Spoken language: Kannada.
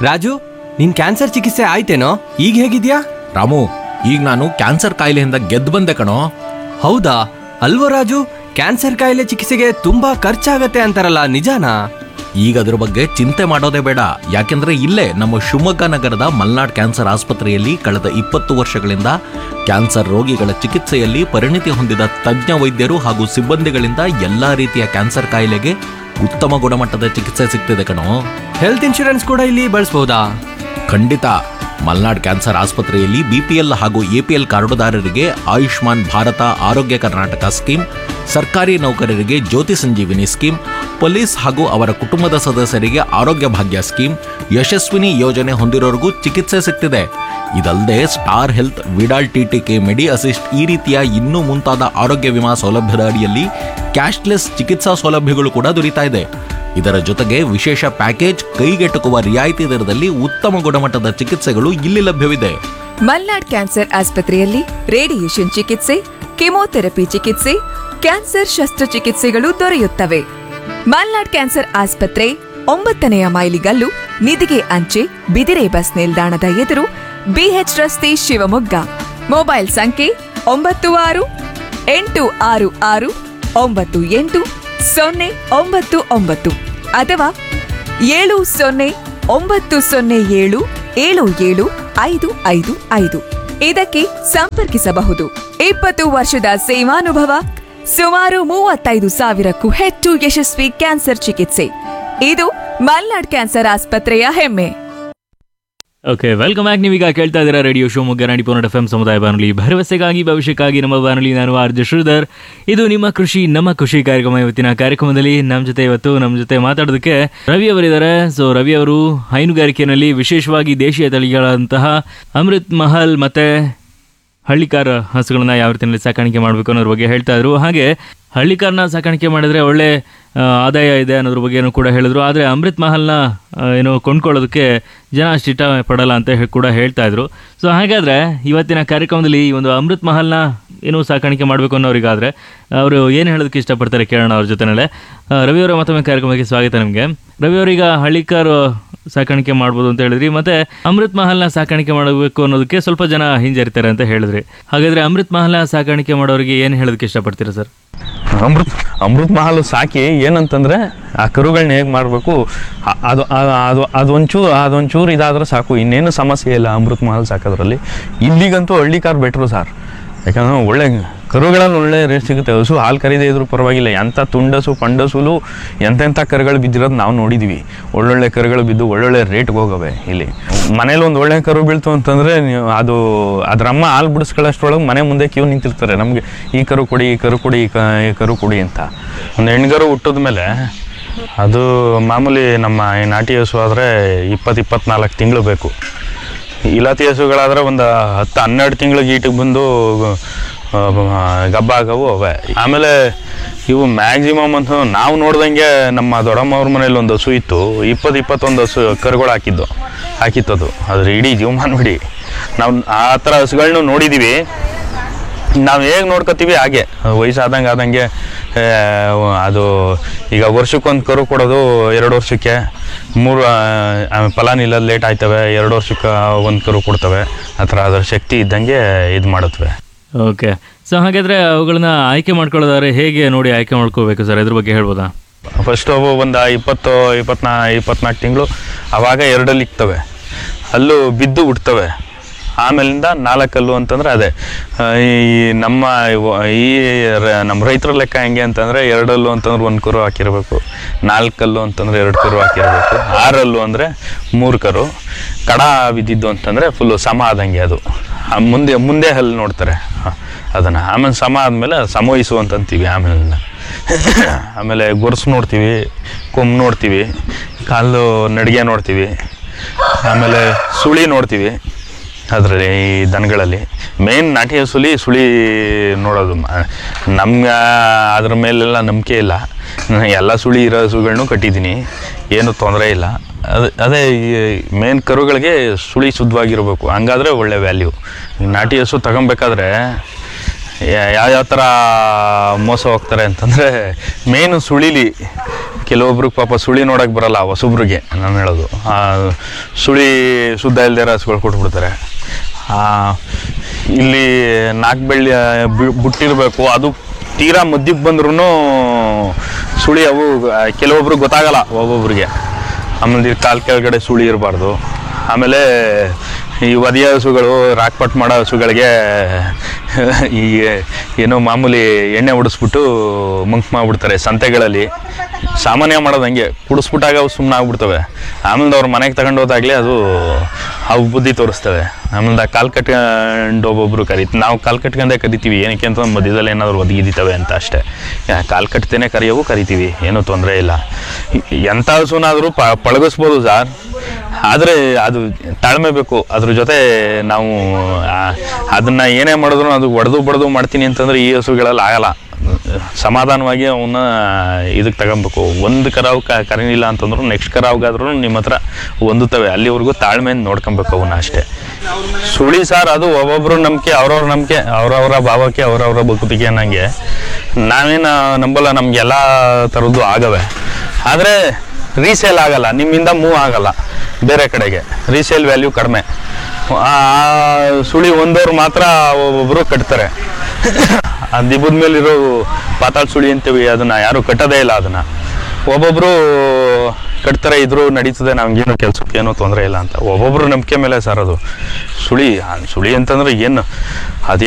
ರಾಜು ನಿನ್ ಕ್ಯಾನ್ಸರ್ ಚಿಕಿತ್ಸೆ ಆಯ್ತೇನೋ ಈಗ ಹೇಗಿದ್ಯಾ ರಾಮು ಈಗ ನಾನು ಕ್ಯಾನ್ಸರ್ ಕಾಯಿಲೆಯಿಂದ ಗೆದ್ದು ಬಂದೆ ಕಣೋ ಹೌದಾ ಅಲ್ವೋ ರಾಜು ಕ್ಯಾನ್ಸರ್ ಕಾಯಿಲೆ ಚಿಕಿತ್ಸೆಗೆ ತುಂಬಾ ಖರ್ಚಾಗತ್ತೆ ಅಂತಾರಲ್ಲ ನಿಜಾನಾ ಈಗ ಅದ್ರ ಬಗ್ಗೆ ಚಿಂತೆ ಮಾಡೋದೇ ಬೇಡ ಯಾಕೆಂದ್ರೆ ಇಲ್ಲೇ ನಮ್ಮ ಶಿವಮೊಗ್ಗ ನಗರದ ಮಲ್ನಾಡ್ ಕ್ಯಾನ್ಸರ್ ಆಸ್ಪತ್ರೆಯಲ್ಲಿ ಕಳೆದ ಇಪ್ಪತ್ತು ವರ್ಷಗಳಿಂದ ಕ್ಯಾನ್ಸರ್ ರೋಗಿಗಳ ಚಿಕಿತ್ಸೆಯಲ್ಲಿ ಪರಿಣಿತಿ ಹೊಂದಿದ ತಜ್ಞ ವೈದ್ಯರು ಹಾಗೂ ಸಿಬ್ಬಂದಿಗಳಿಂದ ಎಲ್ಲಾ ರೀತಿಯ ಕ್ಯಾನ್ಸರ್ ಕಾಯಿಲೆಗೆ ಉತ್ತಮ ಗುಣಮಟ್ಟದ ಚಿಕಿತ್ಸೆ ಸಿಗ್ತಿದೆ ಕಣೋ ಹೆಲ್ತ್ ಇನ್ಶೂರೆನ್ಸ್ ಕೂಡ ಇಲ್ಲಿ ಬಳಸ್ಬೋದಾ ಖಂಡಿತ ಮಲ್ನಾಡ್ ಕ್ಯಾನ್ಸರ್ ಆಸ್ಪತ್ರೆಯಲ್ಲಿ ಬಿಪಿಎಲ್ ಹಾಗೂ ಎಪಿಎಲ್ ಕಾರ್ಡುದಾರರಿಗೆ ಆಯುಷ್ಮಾನ್ ಭಾರತ ಆರೋಗ್ಯ ಕರ್ನಾಟಕ ಸ್ಕೀಮ್ ಸರ್ಕಾರಿ ನೌಕರರಿಗೆ ಜ್ಯೋತಿ ಸಂಜೀವಿನಿ ಸ್ಕೀಮ್ ಪೊಲೀಸ್ ಹಾಗೂ ಅವರ ಕುಟುಂಬದ ಸದಸ್ಯರಿಗೆ ಆರೋಗ್ಯ ಭಾಗ್ಯ ಸ್ಕೀಮ್ ಯಶಸ್ವಿನಿ ಯೋಜನೆ ಹೊಂದಿರೋರಿಗೂ ಚಿಕಿತ್ಸೆ ಸಿಗ್ತಿದೆ ಇದಲ್ಲದೆ star health Vidal TTK Medi Assist ಈ ರೀತಿಯ ಇನ್ನೂ ಮುಂತಾದ ಆರೋಗ್ಯ ವಿಮಾ ಸೌಲಭ್ಯದ ಅಡಿಯಲ್ಲಿ ಕ್ಯಾಶ್ಲೆಸ್ ಚಿಕಿತ್ಸಾ ಸೌಲಭ್ಯಗಳು ಕೂಡ ದೊರೀತಾ ಇದೆ ಇದರ ಜೊತೆಗೆ ವಿಶೇಷ ಪ್ಯಾಕೇಜ್ ಕೈಗೆಟುಕುವ ರಿಯಾಯಿತಿ ದರದಲ್ಲಿ ಉತ್ತಮ ಗುಣಮಟ್ಟದ ಚಿಕಿತ್ಸೆಗಳು ಇಲ್ಲಿ ಲಭ್ಯವಿದೆ ಮಲ್ನಾಡ್ ಕ್ಯಾನ್ಸರ್ ಆಸ್ಪತ್ರೆಯಲ್ಲಿ ರೇಡಿಯೇಷನ್ ಚಿಕಿತ್ಸೆ ಕೆಮೊಥೆರಪಿ ಚಿಕಿತ್ಸೆ ಕ್ಯಾನ್ಸರ್ ಶಸ್ತ್ರಚಿಕಿತ್ಸೆಗಳು ದೊರೆಯುತ್ತವೆ ಮಲ್ನಾಡ್ ಕ್ಯಾನ್ಸರ್ ಆಸ್ಪತ್ರೆ ಒಂಬತ್ತನೆಯ ಮೈಲಿಗಲ್ಲು ನಿಧಿಗೆ ಅಂಚೆ ಬಿದಿರೆ ಬಸ್ ನಿಲ್ದಾಣದ ಎದುರು ಬಿಎಚ್ ರಸ್ತೆ ಶಿವಮೊಗ್ಗ ಮೊಬೈಲ್ ಸಂಖ್ಯೆ ಒಂಬತ್ತು ಆರು ಎಂಟು ಆರು ಆರು ಒಂಬತ್ತು ಎಂಟು ಸೊನ್ನೆ ಒಂಬತ್ತು ಒಂಬತ್ತು ಅಥವಾ ಏಳು ಸೊನ್ನೆ ಒಂಬತ್ತು ಸೊನ್ನೆ ಏಳು ಏಳು ಏಳು ಐದು ಐದು ಐದು ಇದಕ್ಕೆ ಸಂಪರ್ಕಿಸಬಹುದು ಇಪ್ಪತ್ತು ವರ್ಷದ ಸೇವಾನುಭವ ಸುಮಾರು ಮೂವತ್ತೈದು ಸಾವಿರಕ್ಕೂ ಹೆಚ್ಚು ಯಶಸ್ವಿ ಕ್ಯಾನ್ಸರ್ ಚಿಕಿತ್ಸೆ ಇದು ಮಲ್ನಾಡ್ ಕ್ಯಾನ್ಸರ್ ಆಸ್ಪತ್ರೆಯ ಹೆಮ್ಮೆ ಓಕೆ ವೆಲ್ಕಮ್ ಬ್ಯಾಕ್ ನೀವೀಗ ಕೇಳ್ತಾ ಇದ್ದೀರಾ ರೇಡಿಯೋ ಶಿವಮೊಗ್ಗ ನಾಡಿ ಪೋನಟ್ ಎಫ್ ಎಂ ಸಮುದಾಯ ಬಾನುಲಿ ಭರವಸೆಗಾಗಿ ಭವಿಷ್ಯಕ್ಕಾಗಿ ನಮ್ಮ ಬಾನುಲಿ ನಾನು ಆರ್ ಜೆ ಶ್ರೀಧರ್ ಇದು ನಿಮ್ಮ ಕೃಷಿ ನಮ್ಮ ಕೃಷಿ ಕಾರ್ಯಕ್ರಮ ಇವತ್ತಿನ ಕಾರ್ಯಕ್ರಮದಲ್ಲಿ ನಮ್ಮ ಜೊತೆ ಇವತ್ತು ನಮ್ಮ ಜೊತೆ ಮಾತಾಡೋದಕ್ಕೆ ರವಿ ಅವರಿದ್ದಾರೆ ಸೊ ರವಿ ಅವರು ಹೈನುಗಾರಿಕೆಯಲ್ಲಿ ವಿಶೇಷವಾಗಿ ದೇಶೀಯ ತಳಿಗಳಂತಹ ಅಮೃತ್ ಮಹಲ್ ಮತ್ತೆ ಹಳ್ಳಿಕಾರ ಹಸುಗಳನ್ನ ಯಾವ ರೀತಿಯಲ್ಲಿ ಸಾಕಾಣಿಕೆ ಮಾಡಬೇಕು ಅನ್ನೋದ್ರ ಬಗ್ಗೆ ಹೇಳ್ತಾ ಇದ್ರು ಹಾಗೆ ಹಳ್ಳಿಕಾರನ ಸಾಕಾಣಿಕೆ ಮಾಡಿದ್ರೆ ಒಳ್ಳೆ ಆ, ಆದಾಯ ಇದೆ ಅನ್ನೋದ್ರ ಬಗ್ಗೆನೂ ಕೂಡ ಹೇಳಿದ್ರು ಆದರೆ ಅಮೃತ್ ಮಹಲ್ನ ಆ, ಏನು ಕೊಂಡ್ಕೊಳ್ಳೋದಕ್ಕೆ ಜನ ಅಷ್ಟು ಇಷ್ಟ ಪಡಲ್ಲ ಅಂತ ಹೇಳಿ ಕೂಡ ಹೇಳ್ತಾ ಇದ್ರು ಸೊ ಹಾಗಾದ್ರೆ ಇವತ್ತಿನ ಕಾರ್ಯಕ್ರಮದಲ್ಲಿ ಈ ಒಂದು ಅಮೃತ್ ಮಹಲ್ನ ಏನು ಸಾಕಾಣಿಕೆ ಮಾಡಬೇಕು ಅನ್ನೋರಿಗಾದ್ರೆ ಅವರು ಏನು ಹೇಳೋದಕ್ಕೆ ಇಷ್ಟಪಡ್ತಾರೆ ಕೇಳೋಣ ಅವ್ರ ಜೊತೆನಲ್ಲೇ ಆ, ರವಿ ಅವರ ಮತ್ತೊಮ್ಮೆ ಕಾರ್ಯಕ್ರಮಕ್ಕೆ ಸ್ವಾಗತ ನಿಮಗೆ ರವಿ ಅವರೀಗ ಹಳ್ಳಿಕಾರು ಸಾಕಾಣಿಕೆ ಮಾಡ್ಬೋದು ಅಂತ ಹೇಳಿದ್ರಿ ಮತ್ತೆ ಅಮೃತ್ ಮಹಲ್ನ ಸಾಕಾಣಿಕೆ ಮಾಡಬೇಕು ಅನ್ನೋದಕ್ಕೆ ಸ್ವಲ್ಪ ಜನ ಹಿಂಜರಿತಾರೆ ಅಂತ ಹೇಳಿದ್ರಿ ಹಾಗಾದ್ರೆ ಅಮೃತ್ ಮಹಲ್ನ ಸಾಕಾಣಿಕೆ ಮಾಡೋರಿಗೆ ಏನು ಹೇಳೋದಕ್ಕೆ ಇಷ್ಟಪಡ್ತೀರಾ ಸರ್ ಅಮೃತ್ ಅಮೃತ್ ಮಹಲ್ ಸಾಕಿ ಏನಂತಂದ್ರೆ ಆ ಕರುಗಳನ್ನ ಹೇಗೆ ಮಾಡಬೇಕು ಅದು ಆ- ಅದು ಅದೊಂಚೂರು ಅದೊಂಚೂರು ಇದಾದ್ರೆ ಸಾಕು ಇನ್ನೇನು ಸಮಸ್ಯೆ ಇಲ್ಲ ಅಮೃತ್ ಮಹಲ್ ಸಾಕೋದ್ರಲ್ಲಿ ಇಲ್ಲಿಗಂತೂ ಹಳ್ಳಿ ಕಾರ್ ಬೆಟ್ರು ಸರ್ ಯಾಕಂದ್ರೆ ಒಳ್ಳೆ ಕರುಗಳಲ್ಲಿ ಒಳ್ಳೆ ರೇಟ್ ಸಿಗುತ್ತೆ ಹಸು ಹಾಲು ಕರೀದೇ ಇದ್ರೂ ಪರವಾಗಿಲ್ಲ ಎಂಥ ತುಂಡಸು ಪಂಡಸುಲು ಎಂತೆಂಥ ಕರುಗಳು ಬಿದ್ದಿರೋದು ನಾವು ನೋಡಿದ್ವಿ ಒಳ್ಳೊಳ್ಳೆ ಕರುಗಳು ಬಿದ್ದು ಒಳ್ಳೊಳ್ಳೆ ರೇಟ್ಗೆ ಹೋಗವೆ ಇಲ್ಲಿ ಮನೇಲಿ ಒಂದು ಒಳ್ಳೆ ಕರು ಬೀಳ್ತು ಅಂತಂದರೆ ನೀವು ಅದು ಅದ್ರ ಅಮ್ಮ ಹಾಲು ಬಿಡಿಸ್ಕೊಳ್ಳೋಷ್ಟ್ರೊಳಗೆ ಮನೆ ಮುಂದೆ ಕ್ಯೂ ನಿಂತಿರ್ತಾರೆ ನಮಗೆ ಈ ಕರು ಕೊಡಿ ಈ ಕರು ಕೊಡಿ ಈ ಕ ಈ ಕರು ಕೊಡಿ ಅಂತ ಒಂದು ಹೆಣ್ಗರು ಹುಟ್ಟಿದ ಮೇಲೆ ಅದು ಮಾಮೂಲಿ ನಮ್ಮ ಈ ನಾಟಿ ಹಸು ಆದರೆ ಇಪ್ಪತ್ತು ಇಪ್ಪತ್ನಾಲ್ಕು ತಿಂಗಳು ಬೇಕು ಇಲಾತಿ ಹಸುಗಳಾದ್ರೆ ಒಂದು ಹತ್ತು ಹನ್ನೆರಡು ತಿಂಗಳಿಗೆ ಈಟಿಗೆ ಬಂದು ಆ, ಗಬ್ಬ ಆಗವು ಅವೆ ಆಮೇಲೆ ಇವು ಮ್ಯಾಕ್ಸಿಮಮ್ ಅಂತ ನಾವು ನೋಡ್ದಂಗೆ ನಮ್ಮ ದೊಡ್ಡಮ್ಮ ಅವ್ರ ಮನೇಲಿ ಒಂದು ಹಸು ಇತ್ತು ಇಪ್ಪತ್ತು ಇಪ್ಪತ್ತೊಂದು ಹಸು ಕರುಗಳು ಹಾಕಿದ್ದು ಹಾಕಿತ್ತದು ಅದ್ರ ಇಡೀ ಜೀವಮಾನ ಬಿಡಿ ನಾವು ಆ ಥರ ಹಸುಗಳನ್ನೂ ನೋಡಿದ್ದೀವಿ ನಾವು ಹೇಗೆ ನೋಡ್ಕೋತೀವಿ ಹಾಗೆ ವಯಸ್ಸಾದಂಗೆ ಆದಂಗೆ ಆ, ಅದು ಈಗ ವರ್ಷಕ್ಕೊಂದು ಕರು ಕೊಡೋದು ಎರಡು ವರ್ಷಕ್ಕೆ ಮೂರು ಆ, ಫಲ ನಿಲ್ಲೋದು ಲೇಟ್ ಆಯ್ತವೆ ಎರಡು ವರ್ಷಕ್ಕೆ ಒಂದು ಕರು ಕೊಡ್ತವೆ ಆ ಥರ ಅದರ ಶಕ್ತಿ ಇದ್ದಂಗೆ ಇದು ಮಾಡುತ್ತವೆ ಓಕೆ ಸೊ ಹಾಗಾದ್ರೆ ಅವುಗಳನ್ನ ಆಯ್ಕೆ ಮಾಡ್ಕೊಳ್ಳೋದಾದ್ರೆ ಹೇಗೆ ನೋಡಿ ಆಯ್ಕೆ ಮಾಡ್ಕೋಬೇಕು ಸರ್ ಇದ್ರ ಬಗ್ಗೆ ಹೇಳ್ಬೋದಾ ಫಸ್ಟ್ ಅವು ಒಂದು ಇಪ್ಪತ್ತು ಇಪ್ಪತ್ನಾ ಇಪ್ಪತ್ನಾಲ್ಕು ತಿಂಗಳು ಅವಾಗ ಎರಡಲ್ಲಿ ಇಕ್ತವೆ ಅಲ್ಲೂ ಬಿದ್ದು ಹುಟ್ತವೆ ಆಮೇಲಿಂದ ನಾಲ್ಕಲ್ಲು ಅಂತಂದ್ರೆ ಅದೇ ಆ, ಈ ನಮ್ಮ ಇವ- ಈ ರ- ನಮ್ಮ ರೈತರ ಲೆಕ್ಕ ಹೆಂಗೆ ಅಂತಂದರೆ ಎರಡಲ್ಲು ಅಂತಂದ್ರೆ ಒಂದು ಕರು ಹಾಕಿರಬೇಕು ನಾಲ್ಕಲ್ಲು ಅಂತಂದ್ರೆ ಎರಡು ಕರು ಹಾಕಿರಬೇಕು ಆರಲ್ಲು ಅಂದರೆ ಮೂರು ಕರು ಕಡ ಬಿದ್ದಿದ್ದು ಅಂತಂದರೆ ಫುಲ್ಲು ಸಮ ಆದಂಗೆ ಅದು ಆ ಮುಂದೆ ಮುಂದೆ ಹಲ್ಲು ನೋಡ್ತಾರೆ ಅದನ್ನು ಆಮೇಲೆ ಸಮ ಆದಮೇಲೆ ಸಮವಹಿಸು ಅಂತಂತೀವಿ ಆಮೇಲೆ ಆಮೇಲೆ ಗೊರ್ಸು ನೋಡ್ತೀವಿ ಕೊಂಬು ನೋಡ್ತೀವಿ ಕಾಲು ನಡಿಗೆ ನೋಡ್ತೀವಿ ಆಮೇಲೆ ಸುಳಿ ನೋಡ್ತೀವಿ ಅದರಲ್ಲಿ ಈ ದನಗಳಲ್ಲಿ ಮೇನ್ ನಾಟಿ ಹಸುಲಿ ಸುಳಿ ನೋಡೋದು ನಮ್ಗೆ ಅದ್ರ ಮೇಲೆಲ್ಲ ನಂಬಿಕೆ ಇಲ್ಲ ನಾನು ಎಲ್ಲ ಸುಳಿ ಇರೋ ಹಸುಗಳನ್ನೂ ಕಟ್ಟಿದ್ದೀನಿ ಏನು ತೊಂದರೆ ಇಲ್ಲ ಅದು ಅದೇ ಮೇನ್ ಕರುಗಳಿಗೆ ಸುಳಿ ಶುದ್ಧವಾಗಿರ್ಬೇಕು ಹಂಗಾದ್ರೆ ಒಳ್ಳೆ ವ್ಯಾಲ್ಯೂ ನಾಟಿ ಹಸು ತಗೊಬೇಕಾದ್ರೆ ಯಾವ್ಯಾವ ಥರ ಮೋಸ ಹೋಗ್ತಾರೆ ಅಂತಂದರೆ ಮೇನು ಸುಳಿಲಿ ಕೆಲವೊಬ್ರಿಗೆ ಪಾಪ ಸುಳಿ ನೋಡಕ್ಕೆ ಬರಲ್ಲ ಹೊಸೊಬ್ರಿಗೆ ನಾನು ಹೇಳೋದು ಆ, ಸುಳಿ ಶುದ್ಧ ಇಲ್ದೇ ಇರೋ ಹಸುಗಳು ಕೊಟ್ಬಿಡ್ತಾರೆ ಆ, ಇಲ್ಲಿ ನಾಲ್ಕು ಬೆಳ್ಳಿ ಬಿ- ಬುಟ್ಟಿರ್ಬೇಕು ಅದು ತೀರಾ ಮಧ್ಯಕ್ಕೆ ಬಂದ್ರೂ ಸುಳಿ ಅವು ಆ, ಕೆಲವೊಬ್ರಿಗೆ ಗೊತ್ತಾಗಲ್ಲ ಒಬ್ಬೊಬ್ರಿಗೆ ಆಮೇಲೆ ಕಾಲು ಕೆಳಗಡೆ ಸುಳಿ ಇರಬಾರ್ದು ಆಮೇಲೆ ಈ ಒದಿಯ ಹಸುಗಳು ರಾಕ್ಪಟ್ ಮಾಡೋ ಹಸುಗಳಿಗೆ ಈ ಏನೋ ಮಾಮೂಲಿ ಎಣ್ಣೆ ಹೊಡಿಸ್ಬಿಟ್ಟು ಮಂಕ್ ಮಾಡಿಬಿಡ್ತಾರೆ ಸಂತೆಗಳಲ್ಲಿ ಸಾಮಾನ್ಯ ಮಾಡೋದು ಹಂಗೆ ಕುಡಿಸ್ಬಿಟ್ಟಾಗ ಅವು ಸುಮ್ಮನೆ ಆಗ್ಬಿಡ್ತವೆ ಆಮೇಲೆ ಅವ್ರ ಮನೆಗೆ ತಗೊಂಡು ಹೋದಾಗಲೇ ಅದು ಅವು ಬುದ್ಧಿ ತೋರಿಸ್ತವೆ ಆಮೇಲೆ ಕಾಲು ಕಟ್ಕೊಂಡು ಒಬ್ಬೊಬ್ರು ಕರೀತಿ ನಾವು ಕಾಲು ಕಟ್ಕೊಂಡೇ ಕರಿತೀವಿ ಏನಕ್ಕೆ ಅಂತ ಮಧ್ಯದಲ್ಲಿ ಏನಾದರೂ ಒದಗಿದಿತ್ತವೆ ಅಂತ ಅಷ್ಟೇ ಕಾಲು ಕಟ್ತೇನೆ ಕರಿಯೋವು ಕರಿತೀವಿ ಏನೂ ತೊಂದರೆ ಇಲ್ಲ ಎಂಥ ಹಸುನಾದರೂ ಪ ಪಳಗಿಸ್ಬೋದು ಸಾರ್ ಆದರೆ ಅದು ತಾಳ್ಮೆ ಬೇಕು ಅದ್ರ ಜೊತೆ ನಾವು ಆ, ಅದನ್ನ ಏನೇ ಮಾಡಿದ್ರು ಅದು ಒಡೆದು ಬಡ್ದು ಮಾಡ್ತೀನಿ ಅಂತಂದ್ರೆ ಈ ಹಸುಗಳಲ್ಲಿ ಆಗಲ್ಲ ಸಮಾಧಾನವಾಗಿ ಅವನ್ನ ಇದಕ್ಕೆ ತಗೊಬೇಕು ಒಂದು ಕರಾವು ಕ ಕರೀನಿಲ್ಲ ಅಂತಂದ್ರು ನೆಕ್ಸ್ಟ್ ಕರಾವ್ಗಾದ್ರೂ ನಿಮ್ಮ ಹತ್ರ ಹೊಂದುತ್ತವೆ ಅಲ್ಲಿವರೆಗೂ ತಾಳ್ಮೆಯಿಂದ ನೋಡ್ಕೊಬೇಕು ಅವನ್ನ ಅಷ್ಟೇ ಸುಳಿ ಸಾರ್ ಅದು ಒಬ್ಬೊಬ್ರು ನಂಬಿಕೆ ಅವ್ರವ್ರ ನಂಬಿಕೆ ಅವ್ರವ್ರ ಭಾವಕ್ಕೆ ಅವ್ರವ್ರ ಬದುಕಿಗೆ ಅನ್ನಂಗೆ ನಾವೇನು ನಂಬಲ್ಲ ನಮಗೆಲ್ಲ ಥರದ್ದು ಆಗವೆ ಆದರೆ ರೀಸೇಲ್ ಆಗಲ್ಲ ನಿಮ್ಮಿಂದ ಮೂವ್ ಆಗಲ್ಲ ಬೇರೆ ಕಡೆಗೆ ರೀಸೇಲ್ ವ್ಯಾಲ್ಯೂ ಕಡಿಮೆ ಆ ಸುಳಿ ಒಂದವ್ರು ಮಾತ್ರ ಒಬ್ಬೊಬ್ಬರು ಕಟ್ತಾರೆ ಆ ದಿಬ್ಬದ ಮೇಲಿರೋ ಪಾತಾಳ ಸುಳಿ ಅಂತೀವಿ ಅದನ್ನ ಯಾರು ಕಟ್ಟೋದೇ ಇಲ್ಲ ಅದನ್ನ ಒಬ್ಬೊಬ್ರು ಕಟ್ತಾರೆ ಇದ್ರು ನಡೀತದೆ ನಮ್ಗೇನು ಕೆಲ್ಸಕ್ಕೆ ಏನೂ ತೊಂದರೆ ಇಲ್ಲ ಅಂತ ಒಬ್ಬೊಬ್ರು ನಂಬಿಕೆ ಮೇಲೆ ಸರ್ ಅದು ಸುಳಿ ಆ ಸುಳಿ ಅಂತಂದ್ರೆ ಏನು ಅದೇ